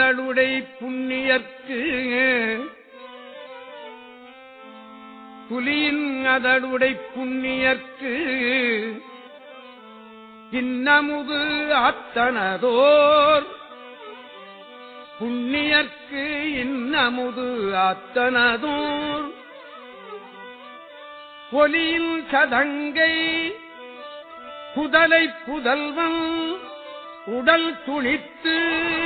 தளுடை புண்ணியர்க்கு புலியின் அதடுடை புண்ணியர்க்கு இன்னமுது அத்தனதோர் புண்ணியர்க்கு இன்னமுது அத்தனதோர் பொலியின் சதங்கை புதலை புதல்வன் உடல் துணித்து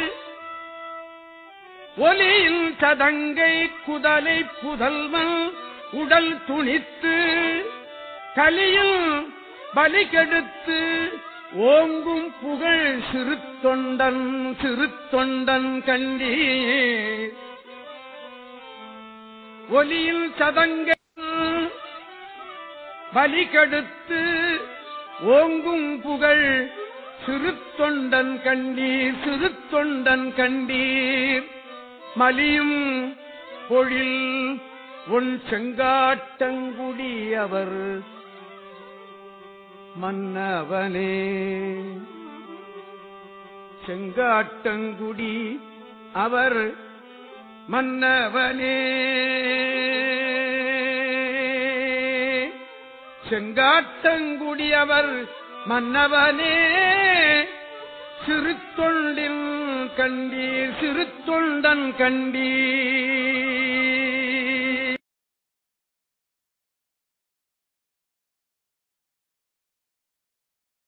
ஒலியின் சதங்கை குதலை புதல்வன் உடல் துணித்து கலியில் பலி கெடுத்து ஓங்கும் புகழ் சிறு தொண்டன் சிறு தொண்டன் கண்டி ஒலியில் சதங்கை பலி கெடுத்து ஓங்கும் புகழ் சிறு தொண்டன் கண்டீர் சிறு தொண்டன் கண்டீர் மலியும் பொழில் உன் செங்காட்டங்குடி அவர் மன்னவனே செங்காட்டங்குடி அவர் மன்னவனே செங்காட்டங்குடி அவர் மன்னவனே சிறு தொண்டின் கண்டீர் சிறு தொண்டன் கண்டீர்